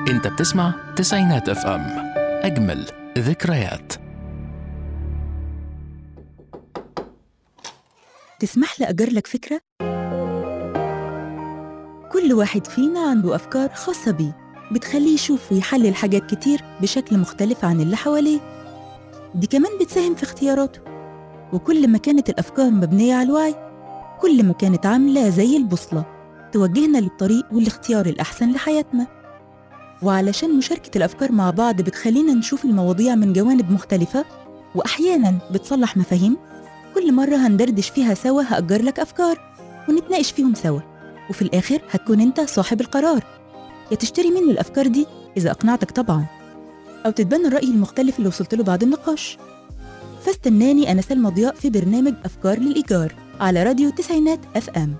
انت بتسمع تسعينات اف ام اجمل ذكريات تسمح لي أجر لك فكرة؟ كل واحد فينا عنده أفكار خاصة بيه بتخليه يشوف ويحلل حاجات كتير بشكل مختلف عن اللي حواليه دي كمان بتساهم في اختياراته وكل ما كانت الأفكار مبنية على الوعي كل ما كانت عاملة زي البوصلة توجهنا للطريق والاختيار الأحسن لحياتنا وعلشان مشاركة الأفكار مع بعض بتخلينا نشوف المواضيع من جوانب مختلفة وأحياناً بتصلح مفاهيم كل مرة هندردش فيها سوا هأجر لك أفكار ونتناقش فيهم سوا وفي الآخر هتكون أنت صاحب القرار يا تشتري مني الأفكار دي إذا أقنعتك طبعا أو تتبنى الرأي المختلف اللي وصلت له بعد النقاش فاستناني أنا سلمى ضياء في برنامج أفكار للإيجار على راديو تسعينات أف أم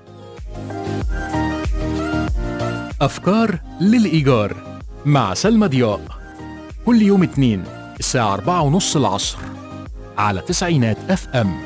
أفكار للإيجار مع سلمى ضياء كل يوم اثنين الساعة أربعة ونص العصر على تسعينات اف ام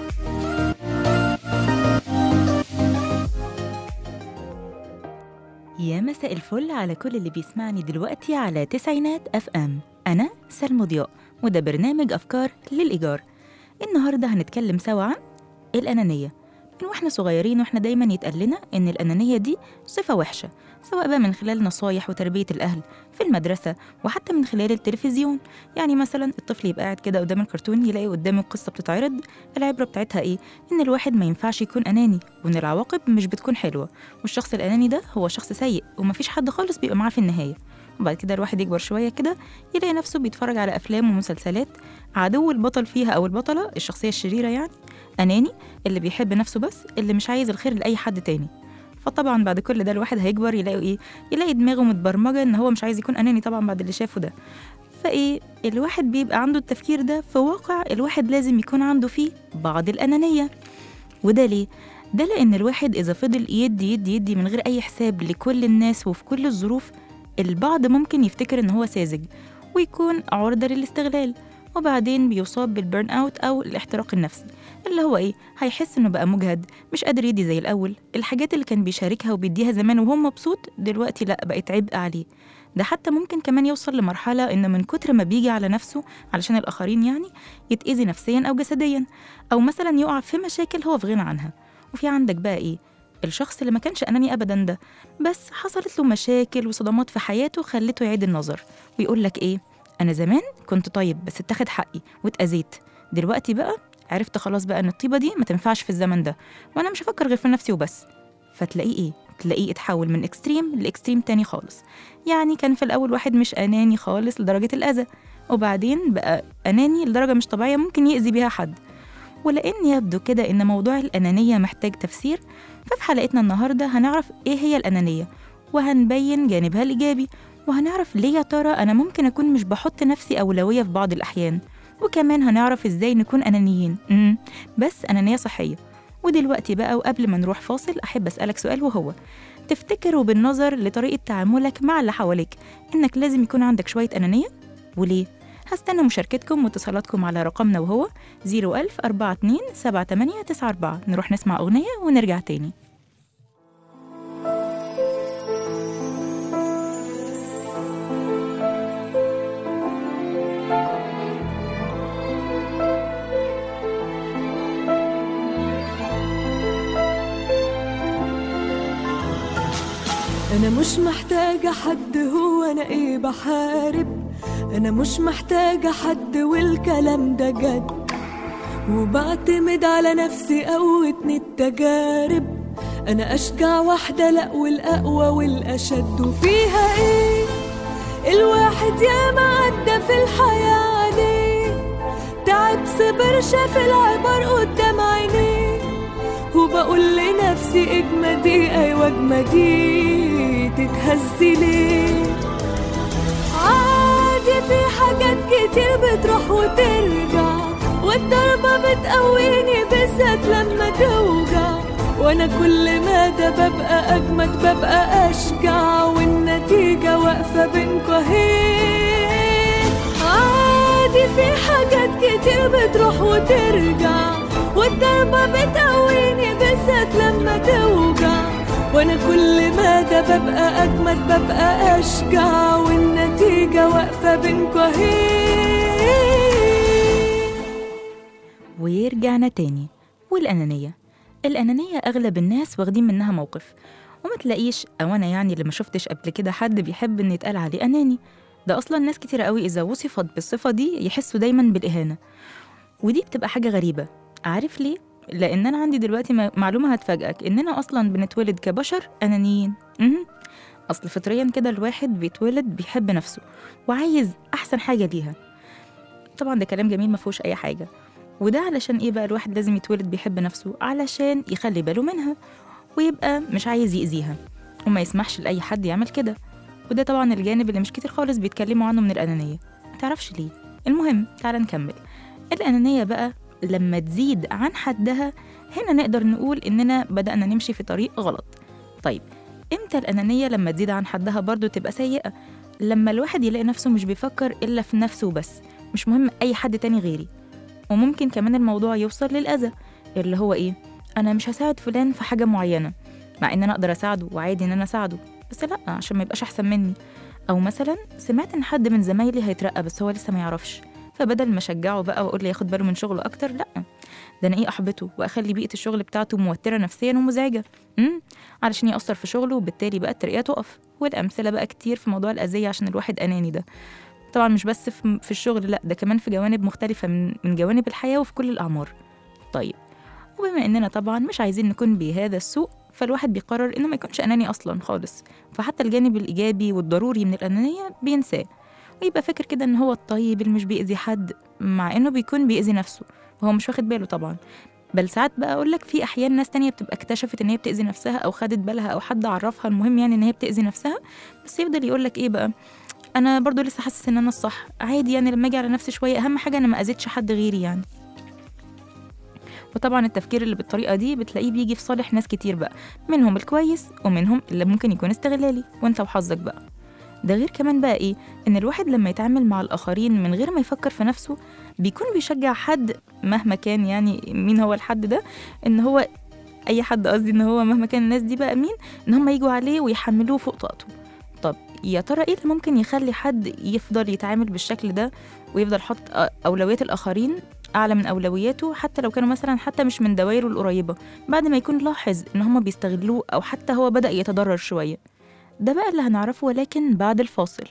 يا مساء الفل على كل اللي بيسمعني دلوقتي على تسعينات اف ام انا سلمى ضياء وده برنامج افكار للايجار النهارده هنتكلم سوا عن الانانيه من واحنا صغيرين واحنا دايما يتقال لنا ان الانانيه دي صفه وحشه سواء بقى من خلال نصايح وتربيه الاهل في المدرسه وحتى من خلال التلفزيون يعني مثلا الطفل يبقى قاعد كده قدام الكرتون يلاقي قدامه قصه بتتعرض العبره بتاعتها ايه ان الواحد ما ينفعش يكون اناني وان العواقب مش بتكون حلوه والشخص الاناني ده هو شخص سيء ومفيش حد خالص بيبقى معاه في النهايه وبعد كده الواحد يكبر شوية كده يلاقي نفسه بيتفرج على أفلام ومسلسلات عدو البطل فيها أو البطلة الشخصية الشريرة يعني أناني اللي بيحب نفسه بس اللي مش عايز الخير لأي حد تاني فطبعا بعد كل ده الواحد هيكبر يلاقي ايه يلاقي دماغه متبرمجه ان هو مش عايز يكون اناني طبعا بعد اللي شافه ده فايه الواحد بيبقى عنده التفكير ده في واقع الواحد لازم يكون عنده فيه بعض الانانيه وده ليه ده لان الواحد اذا فضل يدي يدي يدي من غير اي حساب لكل الناس وفي كل الظروف البعض ممكن يفتكر ان هو ساذج ويكون عرضه للاستغلال وبعدين بيصاب بالبرن اوت او الاحتراق النفسي اللي هو ايه هيحس انه بقى مجهد مش قادر يدي زي الاول الحاجات اللي كان بيشاركها وبيديها زمان وهو مبسوط دلوقتي لا بقت عبء عليه ده حتى ممكن كمان يوصل لمرحلة إن من كتر ما بيجي على نفسه علشان الآخرين يعني يتأذي نفسيا أو جسديا أو مثلا يقع في مشاكل هو في غنى عنها وفي عندك بقى إيه الشخص اللي ما كانش أناني أبدا ده بس حصلت له مشاكل وصدمات في حياته خلته يعيد النظر ويقول لك إيه أنا زمان كنت طيب بس اتاخد حقي واتأذيت دلوقتي بقى عرفت خلاص بقى ان الطيبه دي ما تنفعش في الزمن ده وانا مش هفكر غير في نفسي وبس فتلاقيه ايه تلاقيه اتحول من اكستريم لاكستريم تاني خالص يعني كان في الاول واحد مش اناني خالص لدرجه الاذى وبعدين بقى اناني لدرجه مش طبيعيه ممكن يأذي بيها حد ولان يبدو كده ان موضوع الانانيه محتاج تفسير ففي حلقتنا النهارده هنعرف ايه هي الانانيه وهنبين جانبها الايجابي وهنعرف ليه يا ترى انا ممكن اكون مش بحط نفسي اولويه في بعض الاحيان وكمان هنعرف ازاي نكون انانيين امم بس انانيه صحيه ودلوقتي بقى وقبل ما نروح فاصل احب اسالك سؤال وهو تفتكر وبالنظر لطريقه تعاملك مع اللي حواليك انك لازم يكون عندك شويه انانيه وليه هستنى مشاركتكم واتصالاتكم على رقمنا وهو 01000 42 7894 نروح نسمع أغنية ونرجع تاني أنا مش محتاجة حد هو أنا إيه بحارب أنا مش محتاجة حد والكلام ده جد وبعتمد على نفسي قوتني التجارب أنا أشجع واحدة لأ والأقوى والأشد وفيها إيه الواحد ياما عدى في الحياة عليه تعب صبر شاف العبر قدام عينيه وبقول لنفسي اجمدي ايوه اجمدي تتهزي ليه عادي في حاجات كتير بتروح وترجع والضربة بتقويني بالذات لما توجع وانا كل ما ده ببقى اجمد ببقى اشجع والنتيجة واقفة بينكوا اهي عادي في حاجات كتير بتروح وترجع والضربة بتقويني بالذات لما توجع وانا كل مدى ببقى اجمد ببقى اشجع والنتيجة واقفة بينكوا اهي ويرجعنا تاني والأنانية الأنانية أغلب الناس واخدين منها موقف وما تلاقيش أو أنا يعني اللي ما شفتش قبل كده حد بيحب إن يتقال عليه أناني ده أصلا ناس كتير قوي إذا وصفت بالصفة دي يحسوا دايما بالإهانة ودي بتبقى حاجة غريبة عارف ليه؟ لأن أنا عندي دلوقتي م- معلومة هتفاجئك إننا أصلا بنتولد كبشر أنانيين مهم. أصل فطريا كده الواحد بيتولد بيحب نفسه وعايز أحسن حاجة ليها طبعا ده كلام جميل ما فيهوش أي حاجة وده علشان ايه بقى الواحد لازم يتولد بيحب نفسه علشان يخلي باله منها ويبقى مش عايز يأذيها وما يسمحش لأي حد يعمل كده وده طبعا الجانب اللي مش كتير خالص بيتكلموا عنه من الأنانية متعرفش ليه المهم تعالى نكمل الأنانية بقى لما تزيد عن حدها هنا نقدر نقول إننا بدأنا نمشي في طريق غلط طيب إمتى الأنانية لما تزيد عن حدها برضو تبقى سيئة لما الواحد يلاقي نفسه مش بيفكر إلا في نفسه بس مش مهم أي حد تاني غيري وممكن كمان الموضوع يوصل للأذى اللي هو إيه أنا مش هساعد فلان في حاجة معينة مع إن أنا أقدر أساعده وعادي إن أنا أساعده بس لأ عشان ما يبقاش أحسن مني أو مثلا سمعت إن حد من زمايلي هيترقى بس هو لسه ما يعرفش فبدل ما أشجعه بقى وأقول له ياخد باله من شغله أكتر لأ ده أنا إيه أحبطه وأخلي بيئة الشغل بتاعته موترة نفسيا ومزعجة امم علشان يأثر في شغله وبالتالي بقى الترقية تقف والأمثلة بقى كتير في موضوع الأذية عشان الواحد أناني ده طبعا مش بس في في الشغل لا ده كمان في جوانب مختلفة من من جوانب الحياة وفي كل الأعمار طيب وبما إننا طبعا مش عايزين نكون بهذا السوء فالواحد بيقرر إنه ما يكونش أناني أصلا خالص فحتى الجانب الإيجابي والضروري من الأنانية بينساه ويبقى فاكر كده إن هو الطيب اللي مش بيأذي حد مع إنه بيكون بيأذي نفسه وهو مش واخد باله طبعا بل ساعات بقى أقول لك في أحيان ناس تانية بتبقى اكتشفت إن هي بتأذي نفسها أو خدت بالها أو حد عرفها المهم يعني إن هي بتأذي نفسها بس يفضل يقول لك إيه بقى انا برضو لسه حاسس ان انا الصح عادي يعني لما اجي على نفسي شويه اهم حاجه انا ما اذيتش حد غيري يعني وطبعا التفكير اللي بالطريقه دي بتلاقيه بيجي في صالح ناس كتير بقى منهم الكويس ومنهم اللي ممكن يكون استغلالي وانت وحظك بقى ده غير كمان بقى ايه ان الواحد لما يتعامل مع الاخرين من غير ما يفكر في نفسه بيكون بيشجع حد مهما كان يعني مين هو الحد ده ان هو اي حد قصدي ان هو مهما كان الناس دي بقى مين ان هم يجوا عليه ويحملوه فوق طاقته طب يا ترى ايه اللي ممكن يخلي حد يفضل يتعامل بالشكل ده ويفضل يحط أ- اولويات الاخرين اعلى من اولوياته حتى لو كانوا مثلا حتى مش من دوائره القريبه بعد ما يكون لاحظ ان هم بيستغلوه او حتى هو بدا يتضرر شويه ده بقى اللي هنعرفه ولكن بعد الفاصل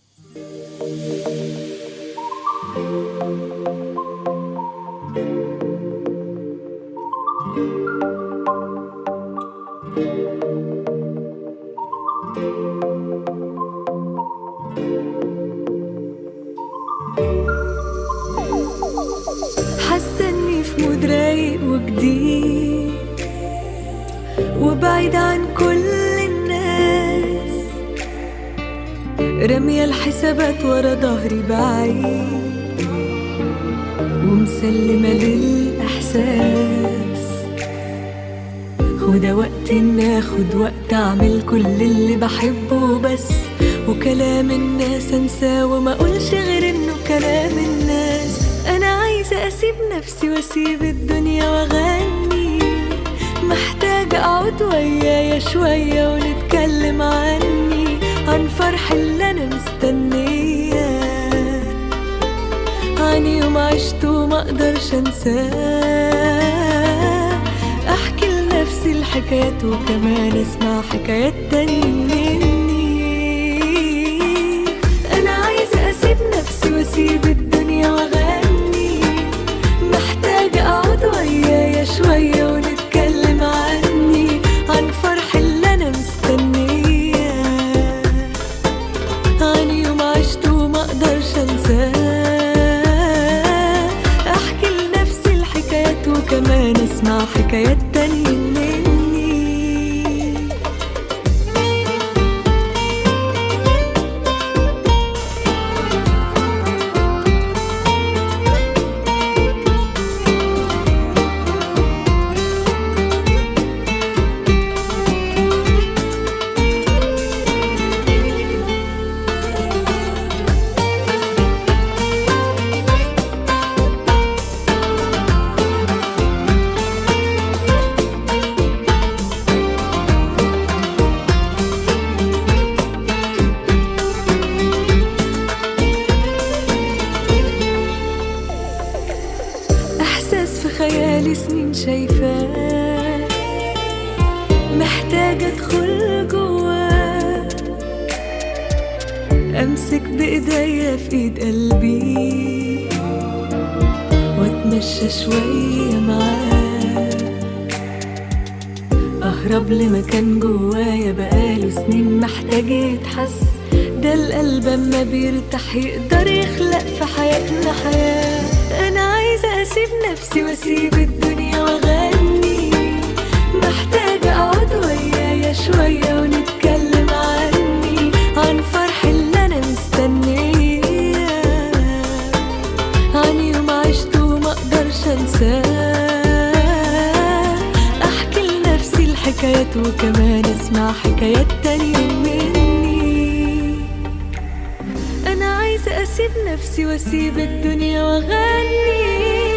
حاسة اني في مود رايق وجديد وبعيد عن كل الناس رامية الحسابات ورا ظهري بعيد ومسلمة للإحساس وده وقت إن آخد وقت أعمل كل اللي بحبه بس وكلام الناس أنساه وما أقولش غير إنه كلام الناس أنا عايزة أسيب نفسي وأسيب الدنيا وأغني محتاجة أقعد ويايا شوية ونتكلم عني عن فرح اللي أنا مستنياه عن يوم عشته وما اقدرش انساه احكي لنفسي الحكايات وكمان اسمع حكايات تاني مني انا عايزه اسيب نفسي واسيب الدنيا واغني محتاجه اقعد ويايا شويه ونتكلم عني عن فرح اللي انا مستنياه عن يوم عشته وما اقدرش انساه احكي لنفسي الحكايات وكمان اسمع حكايات تانية مني شايفاه محتاجة ادخل جواه امسك بايديا في ايد قلبي واتمشى شوية معاه اهرب لمكان جوايا بقاله سنين محتاج يتحس ده القلب اما بيرتاح يقدر يخلق في حياتنا حياة انا عايزة اسيب نفسي واسيب الدنيا واغني محتاجة اقعد ويايا شوية ونتكلم عني عن فرح اللي انا مستنياه عن يوم عشته وما اقدرش انساه احكي لنفسي الحكايات وكمان اسمع حكايات تانية مني انا عايزة اسيب نفسي واسيب الدنيا واغني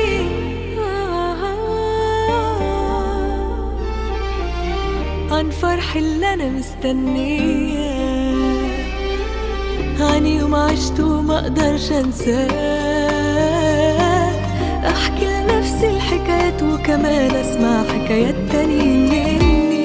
عن فرح اللي انا مستنياه عن يوم عشته وما اقدرش انساه احكي لنفسي الحكايات وكمان اسمع حكايات تانية مني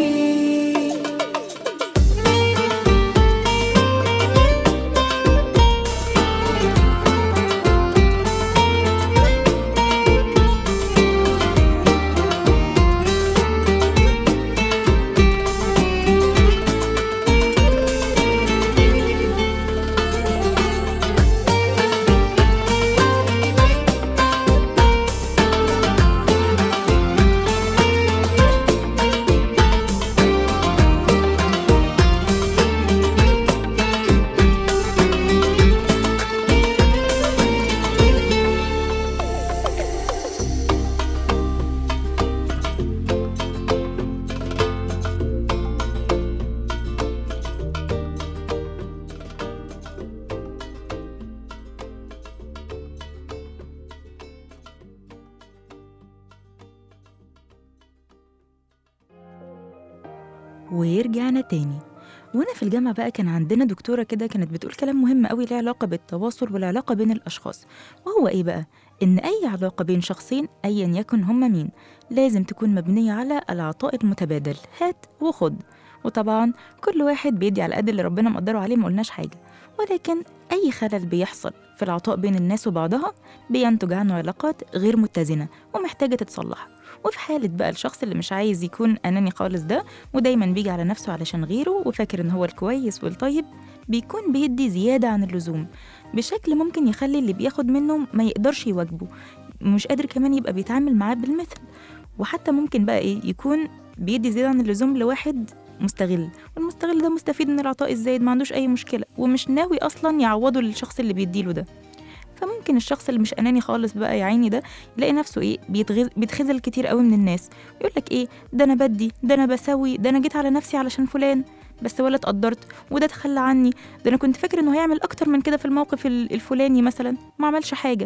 ورجعنا تاني وانا في الجامعه بقى كان عندنا دكتوره كده كانت بتقول كلام مهم قوي له علاقه بالتواصل والعلاقه بين الاشخاص وهو ايه بقى ان اي علاقه بين شخصين ايا يكن هما مين لازم تكون مبنيه على العطاء المتبادل هات وخد وطبعا كل واحد بيدي على قد اللي ربنا مقدره عليه ما قلناش حاجه ولكن اي خلل بيحصل في العطاء بين الناس وبعضها بينتج عنه علاقات غير متزنه ومحتاجه تتصلح وفي حالة بقى الشخص اللي مش عايز يكون أناني خالص ده ودايما بيجي على نفسه علشان غيره وفاكر إن هو الكويس والطيب بيكون بيدي زيادة عن اللزوم بشكل ممكن يخلي اللي بياخد منه ما يقدرش يواجبه مش قادر كمان يبقى بيتعامل معاه بالمثل وحتى ممكن بقى إيه يكون بيدي زيادة عن اللزوم لواحد مستغل والمستغل ده مستفيد من العطاء الزايد ما عندوش أي مشكلة ومش ناوي أصلا يعوضه للشخص اللي بيديله ده فممكن الشخص اللي مش اناني خالص بقى يا عيني ده يلاقي نفسه ايه بيتغز... بيتخذل كتير قوي من الناس يقول لك ايه ده انا بدي ده انا بسوي ده انا جيت على نفسي علشان فلان بس ولا اتقدرت وده تخلى عني ده انا كنت فاكر انه هيعمل اكتر من كده في الموقف ال- الفلاني مثلا ما عملش حاجه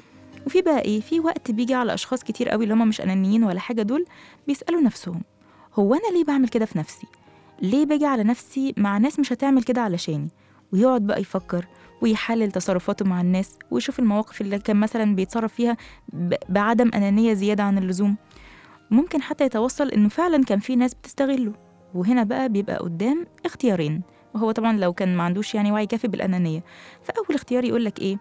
وفي بقى ايه في وقت بيجي على اشخاص كتير قوي اللي هم مش انانيين ولا حاجه دول بيسالوا نفسهم هو انا ليه بعمل كده في نفسي ليه باجي على نفسي مع ناس مش هتعمل كده علشاني ويقعد بقى يفكر ويحلل تصرفاته مع الناس ويشوف المواقف اللي كان مثلا بيتصرف فيها ب- بعدم أنانية زيادة عن اللزوم ممكن حتى يتوصل إنه فعلا كان في ناس بتستغله وهنا بقى بيبقى قدام اختيارين وهو طبعا لو كان ما عندوش يعني وعي كافي بالأنانية فأول اختيار يقول لك إيه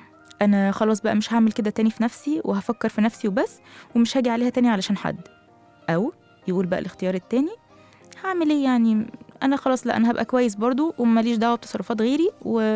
أنا خلاص بقى مش هعمل كده تاني في نفسي وهفكر في نفسي وبس ومش هاجي عليها تاني علشان حد أو يقول بقى الاختيار التاني هعمل ايه يعني انا خلاص لا انا هبقى كويس برضو وماليش دعوه بتصرفات غيري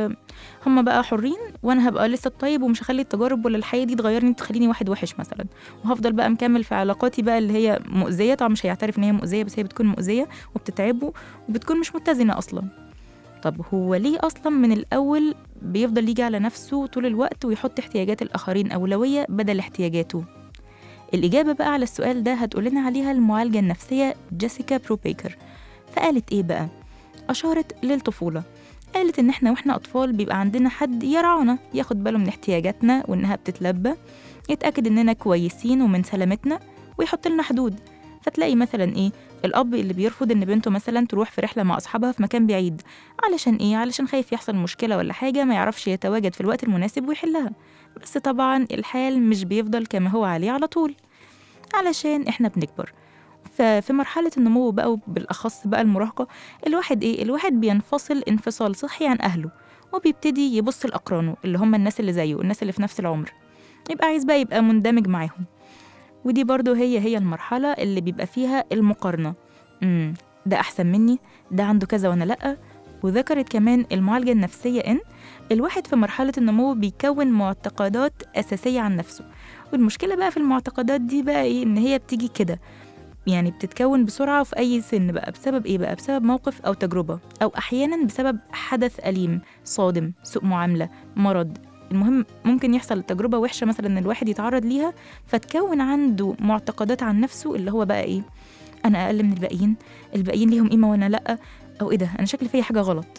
وهم بقى حرين وانا هبقى لسه الطيب ومش هخلي التجارب ولا الحياه دي تغيرني تخليني واحد وحش مثلا وهفضل بقى مكمل في علاقاتي بقى اللي هي مؤذيه طبعا مش هيعترف ان هي مؤذيه بس هي بتكون مؤذيه وبتتعبه وبتكون مش متزنه اصلا طب هو ليه اصلا من الاول بيفضل يجي على نفسه طول الوقت ويحط احتياجات الاخرين اولويه بدل احتياجاته الإجابة بقى على السؤال ده هتقولنا عليها المعالجة النفسية جيسيكا بروبيكر فقالت إيه بقى؟ أشارت للطفولة قالت إن إحنا وإحنا أطفال بيبقى عندنا حد يرعانا ياخد باله من احتياجاتنا وإنها بتتلبى يتأكد إننا كويسين ومن سلامتنا ويحط لنا حدود فتلاقي مثلا إيه الأب اللي بيرفض إن بنته مثلا تروح في رحلة مع أصحابها في مكان بعيد علشان إيه؟ علشان خايف يحصل مشكلة ولا حاجة ما يعرفش يتواجد في الوقت المناسب ويحلها بس طبعا الحال مش بيفضل كما هو عليه على طول علشان احنا بنكبر ففي مرحلة النمو بقى وبالأخص بقى المراهقة الواحد إيه؟ الواحد بينفصل انفصال صحي عن أهله وبيبتدي يبص لأقرانه اللي هم الناس اللي زيه الناس اللي في نفس العمر يبقى عايز بقى يبقى مندمج معاهم ودي برضو هي هي المرحلة اللي بيبقى فيها المقارنة امم ده أحسن مني ده عنده كذا وأنا لأ وذكرت كمان المعالجة النفسية إن الواحد في مرحلة النمو بيكون معتقدات أساسية عن نفسه والمشكلة بقى في المعتقدات دي بقى إيه إن هي بتيجي كده يعني بتتكون بسرعة في أي سن بقى بسبب إيه بقى بسبب موقف أو تجربة أو أحيانا بسبب حدث أليم صادم سوء معاملة مرض المهم ممكن يحصل تجربة وحشة مثلا إن الواحد يتعرض ليها فتكون عنده معتقدات عن نفسه اللي هو بقى إيه أنا أقل من الباقيين الباقيين ليهم قيمة وأنا لأ أو إيه ده أنا شكلي فيا حاجة غلط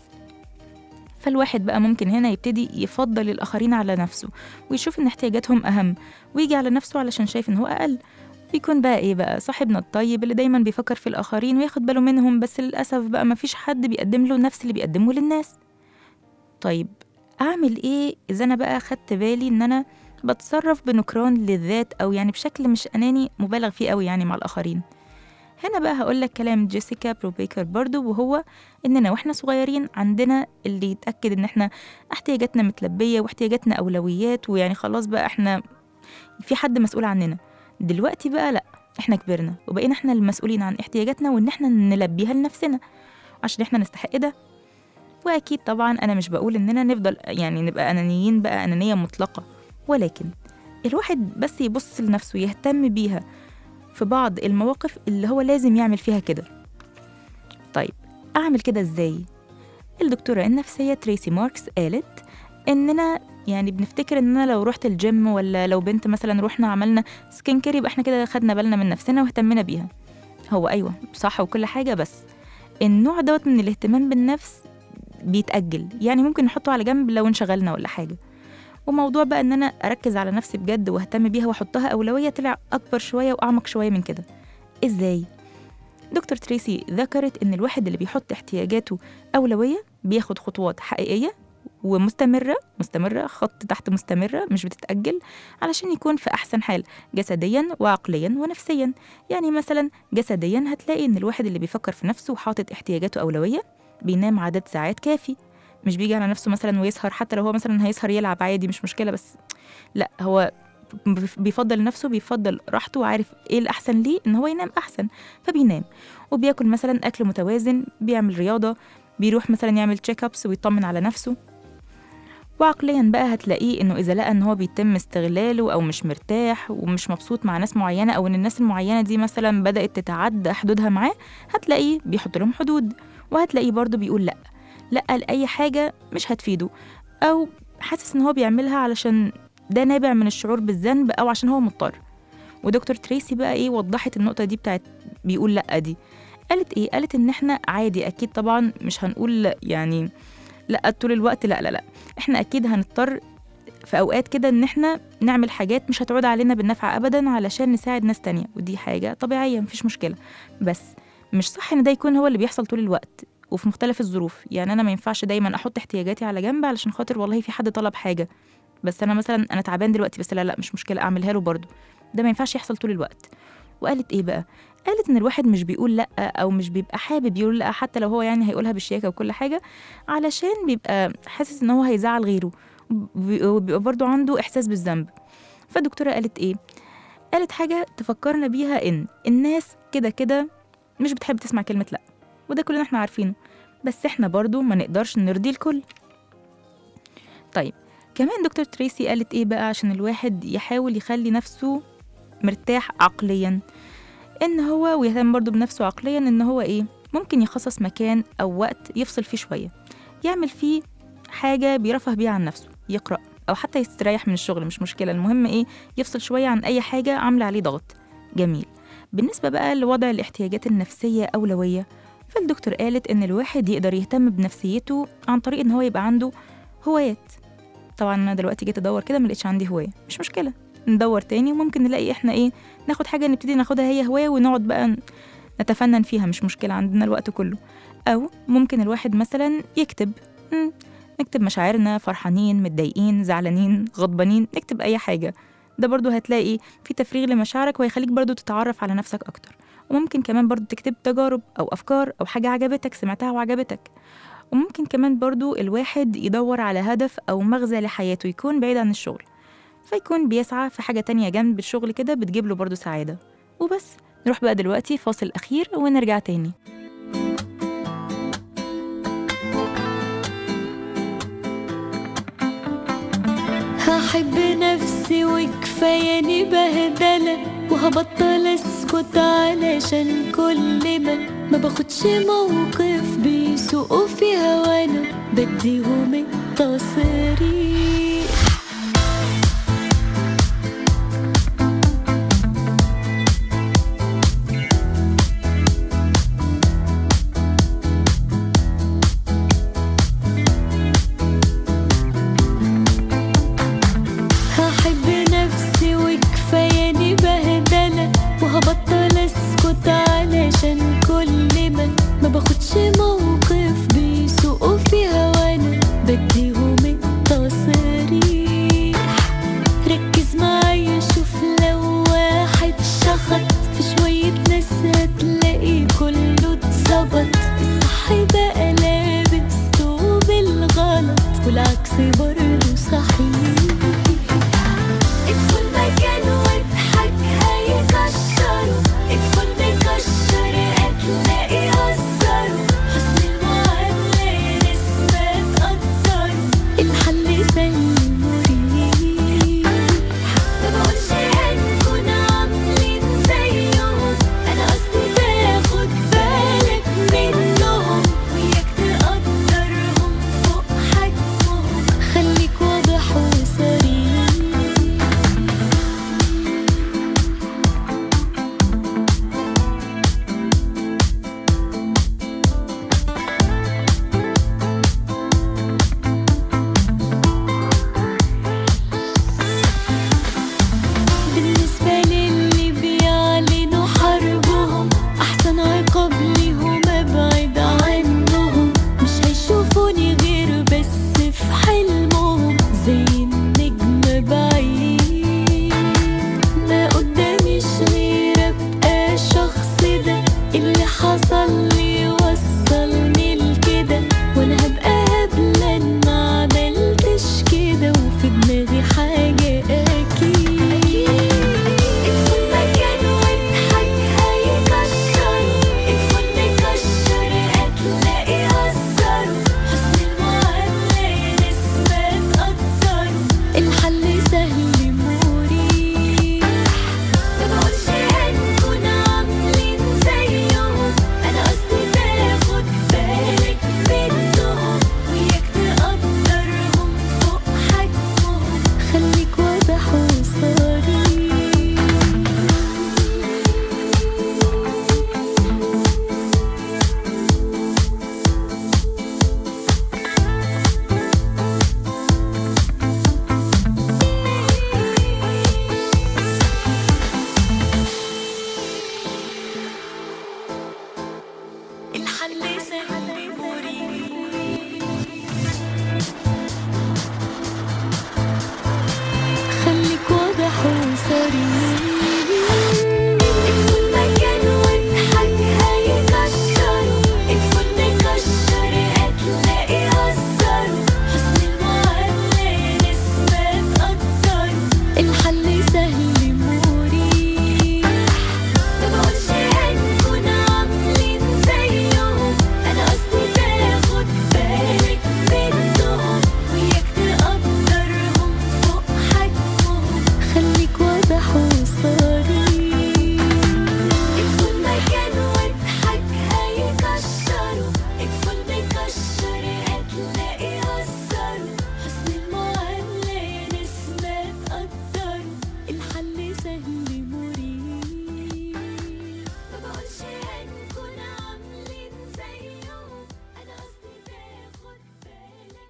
فالواحد بقى ممكن هنا يبتدي يفضل الآخرين على نفسه ويشوف إن احتياجاتهم أهم ويجي على نفسه علشان شايف إن هو أقل بيكون بقى إيه بقى صاحبنا الطيب اللي دايما بيفكر في الآخرين وياخد باله منهم بس للأسف بقى مفيش حد بيقدم له نفس اللي بيقدمه للناس طيب أعمل إيه إذا أنا بقى خدت بالي إن أنا بتصرف بنكران للذات أو يعني بشكل مش أناني مبالغ فيه قوي يعني مع الآخرين هنا بقى هقول لك كلام جيسيكا بروبيكر برضو وهو إننا وإحنا صغيرين عندنا اللي يتأكد إن إحنا احتياجاتنا متلبية واحتياجاتنا أولويات ويعني خلاص بقى إحنا في حد مسؤول عننا دلوقتي بقى لأ إحنا كبرنا وبقينا إحنا المسؤولين عن احتياجاتنا وإن إحنا نلبيها لنفسنا عشان إحنا نستحق ده وأكيد طبعا أنا مش بقول إننا نفضل يعني نبقى أنانيين بقى أنانية مطلقة ولكن الواحد بس يبص لنفسه يهتم بيها في بعض المواقف اللي هو لازم يعمل فيها كده طيب أعمل كده إزاي؟ الدكتورة النفسية تريسي ماركس قالت إننا يعني بنفتكر إننا لو رحت الجيم ولا لو بنت مثلا رحنا عملنا سكين كير يبقى احنا كده خدنا بالنا من نفسنا واهتمنا بيها هو أيوة صح وكل حاجة بس النوع دوت من الاهتمام بالنفس بيتأجل يعني ممكن نحطه على جنب لو انشغلنا ولا حاجة وموضوع بقى ان انا اركز على نفسي بجد واهتم بيها واحطها اولويه طلع اكبر شويه واعمق شويه من كده ازاي دكتور تريسي ذكرت ان الواحد اللي بيحط احتياجاته اولويه بياخد خطوات حقيقيه ومستمرة مستمرة خط تحت مستمرة مش بتتأجل علشان يكون في أحسن حال جسديا وعقليا ونفسيا يعني مثلا جسديا هتلاقي إن الواحد اللي بيفكر في نفسه وحاطط احتياجاته أولوية بينام عدد ساعات كافي مش بيجي على نفسه مثلا ويسهر حتى لو هو مثلا هيسهر يلعب عادي مش مشكله بس لا هو بيفضل نفسه بيفضل راحته وعارف ايه الاحسن ليه ان هو ينام احسن فبينام وبياكل مثلا اكل متوازن بيعمل رياضه بيروح مثلا يعمل تشيك ابس ويطمن على نفسه وعقليا بقى هتلاقيه انه اذا لقى ان هو بيتم استغلاله او مش مرتاح ومش مبسوط مع ناس معينه او ان الناس المعينه دي مثلا بدات تتعدى حدودها معاه هتلاقيه بيحط لهم حدود وهتلاقيه برضه بيقول لا لا لأي حاجة مش هتفيده أو حاسس إن هو بيعملها علشان ده نابع من الشعور بالذنب أو عشان هو مضطر ودكتور تريسي بقى إيه وضحت النقطة دي بتاعت بيقول لأ دي قالت إيه قالت إن إحنا عادي أكيد طبعا مش هنقول يعني لأ طول الوقت لأ لا لا إحنا أكيد هنضطر في أوقات كده إن إحنا نعمل حاجات مش هتعود علينا بالنفع أبدا علشان نساعد ناس تانية ودي حاجة طبيعية مفيش مشكلة بس مش صح إن ده يكون هو اللي بيحصل طول الوقت وفي مختلف الظروف يعني انا ما ينفعش دايما احط احتياجاتي على جنب علشان خاطر والله في حد طلب حاجه بس انا مثلا انا تعبان دلوقتي بس لا لا مش مشكله اعملها له برضه ده ما ينفعش يحصل طول الوقت وقالت ايه بقى قالت ان الواحد مش بيقول لا او مش بيبقى حابب يقول لا حتى لو هو يعني هيقولها بالشياكه وكل حاجه علشان بيبقى حاسس ان هو هيزعل غيره وبيبقى برضه عنده احساس بالذنب فالدكتوره قالت ايه قالت حاجه تفكرنا بيها ان الناس كده كده مش بتحب تسمع كلمه لا وده كلنا احنا عارفينه بس احنا برضو ما نقدرش نرضي الكل طيب كمان دكتور تريسي قالت ايه بقى عشان الواحد يحاول يخلي نفسه مرتاح عقليا ان هو ويهتم برضو بنفسه عقليا ان هو ايه ممكن يخصص مكان او وقت يفصل فيه شويه يعمل فيه حاجه بيرفه بيها عن نفسه يقرا او حتى يستريح من الشغل مش مشكله المهم ايه يفصل شويه عن اي حاجه عامله عليه ضغط جميل بالنسبه بقى لوضع الاحتياجات النفسيه اولويه فالدكتور قالت إن الواحد يقدر يهتم بنفسيته عن طريق إن هو يبقى عنده هوايات طبعا أنا دلوقتي جيت أدور كده ملقتش عندي هواية مش مشكلة ندور تاني وممكن نلاقي إحنا إيه ناخد حاجة نبتدي ناخدها هي هواية ونقعد بقى نتفنن فيها مش مشكلة عندنا الوقت كله أو ممكن الواحد مثلا يكتب مم. نكتب مشاعرنا فرحانين متضايقين زعلانين غضبانين نكتب أي حاجة ده برضو هتلاقي في تفريغ لمشاعرك وهيخليك برضو تتعرف على نفسك أكتر وممكن كمان برضو تكتب تجارب أو أفكار أو حاجة عجبتك سمعتها وعجبتك وممكن كمان برضو الواحد يدور على هدف أو مغزى لحياته يكون بعيد عن الشغل فيكون بيسعى في حاجة تانية جنب الشغل كده بتجيب له برضو سعادة وبس نروح بقى دلوقتي فاصل أخير ونرجع تاني هحب نفسي وكفاياني بهدلة وهبطل اسكت علشان كل ما ما باخدش موقف بيسوقوا في هوانا بديهم التصريح هحب نفسي وكفاياني بهدلة وهبطل اسكت علشان كل ما ما باخدش موقف بيسوقوا في هوانا بديهم التصريح ركز معايا شوف لو واحد شخط في شوية ناس هتلاقي كله اتظبط الصح بقى لابس ثوب الغلط والعكس برضه صحيح ادخل مكان واضحك هيكشروا ادخل مكشر هتلاقي هزروا حسن المعاملة يا ناس ما تقدروا الحل سهل مريح ما بقولش هنكون عاملين زيهم انا قصدي تاخد بالك منهم وياك تقدرهم فوق حجمهم خليك واضح وصريح بالنسبة للي بيعلنوا حربهم أحسن عقاب ليهم أبعد عنهم مش هيشوفوني غير بس في حلمهم زي النجم بعيد ما قداميش غير أبقى الشخص ده اللي حصل لي وصلني لكده وأنا هبقى هبلة إن ما عملتش كده وفي دماغي حاجة أكيد ادخل مكان واضحك هيكشر ادخل مكشر هتلاقي هزروا حسن المعاملة يا ناس ما تقدروا الحل سهل مريح ما بقولش هنكون عاملين زيهم انا قصدي تاخد بالك منهم وياك تقدرهم فوق حجمهم خليك واضح وصريح الحل سهل مريح خليك واضح وصريح ادخل مكان واضحك هيكشروا ادخل مكشر هتلاقي هزروا حسن المعاملة يا ناس ما تقدروا الحل سهل مريح ما بقولش هنكون عاملين زيهم انا قصدي تاخد بالك منهم وياك تقدرهم فوق حجمهم خليك واضح وصريح ادخل مكان واضحك هيكشروا ادخل مكشر هتلاقي هزروا حسن المعاملة يا ناس ما تقدروا الحل سهل مريح ما بقولش هنكون عاملين زيهم انا قصدي تاخد بالك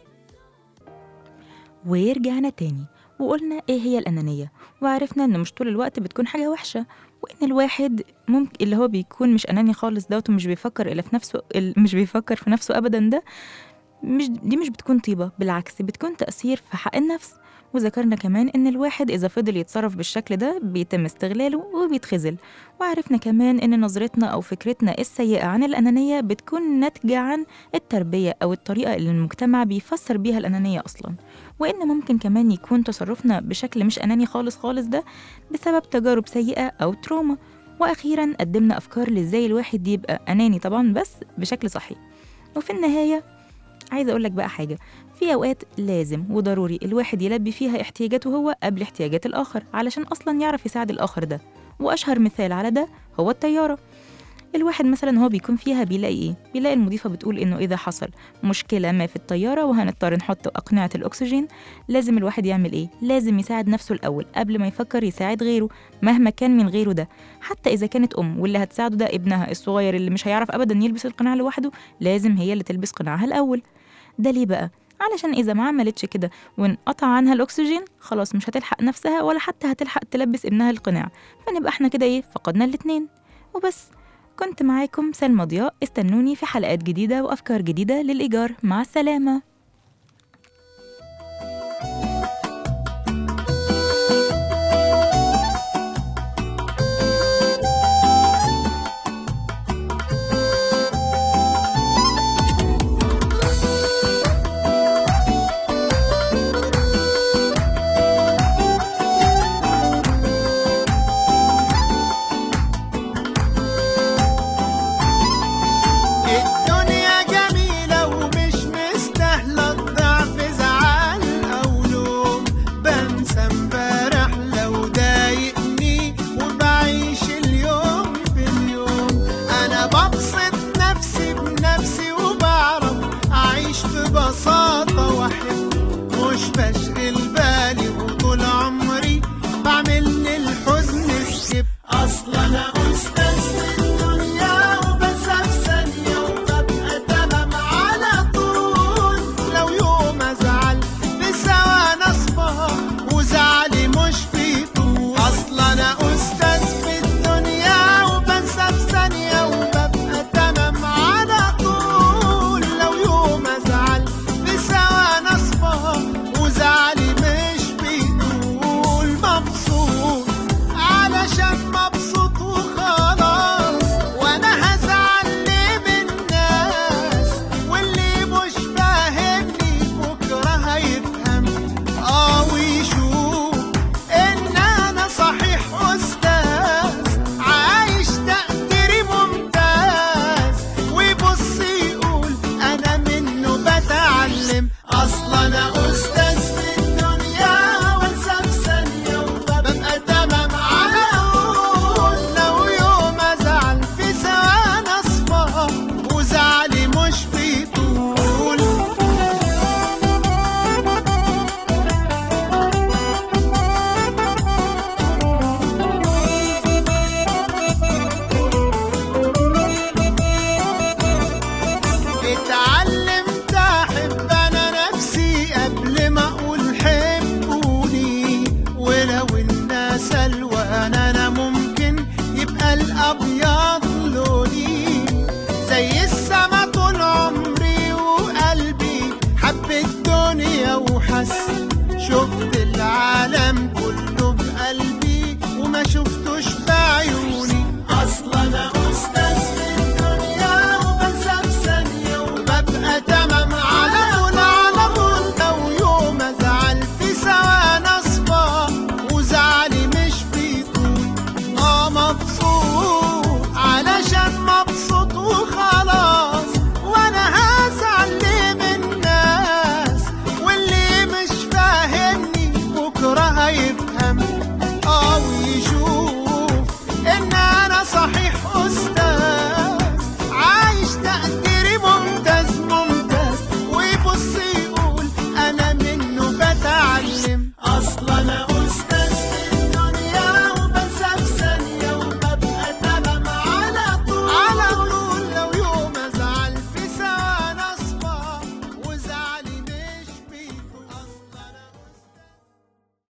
منهم ورجعنا تاني وقلنا ايه هي الأنانية وعرفنا ان مش طول الوقت بتكون حاجة وحشة وان الواحد ممكن اللي هو بيكون مش أناني خالص دوت ومش بيفكر إلا في نفسه ال- مش بيفكر في نفسه أبدا ده مش دي مش بتكون طيبة بالعكس بتكون تأثير في حق النفس وذكرنا كمان إن الواحد إذا فضل يتصرف بالشكل ده بيتم استغلاله وبيتخذل وعرفنا كمان إن نظرتنا أو فكرتنا السيئة عن الأنانية بتكون ناتجة عن التربية أو الطريقة اللي المجتمع بيفسر بيها الأنانية أصلا وإن ممكن كمان يكون تصرفنا بشكل مش أناني خالص خالص ده بسبب تجارب سيئة أو تروما وأخيرا قدمنا أفكار لإزاي الواحد يبقى أناني طبعا بس بشكل صحي وفي النهاية عايزة أقولك بقى حاجة في أوقات لازم وضروري الواحد يلبي فيها احتياجاته هو قبل احتياجات الآخر علشان أصلا يعرف يساعد الآخر ده وأشهر مثال على ده هو الطيارة الواحد مثلا هو بيكون فيها بيلاقي ايه بيلاقي المضيفة بتقول انه اذا حصل مشكلة ما في الطيارة وهنضطر نحط اقنعة الاكسجين لازم الواحد يعمل ايه لازم يساعد نفسه الاول قبل ما يفكر يساعد غيره مهما كان من غيره ده حتى اذا كانت ام واللي هتساعده ده ابنها الصغير اللي مش هيعرف ابدا يلبس القناع لوحده لازم هي اللي تلبس قناعها الاول ده ليه بقى علشان إذا ما عملتش كده وانقطع عنها الأكسجين خلاص مش هتلحق نفسها ولا حتى هتلحق تلبس ابنها القناع فنبقى احنا كده إيه فقدنا الاتنين وبس كنت معاكم سلمى ضياء استنوني في حلقات جديدة وأفكار جديدة للإيجار مع السلامة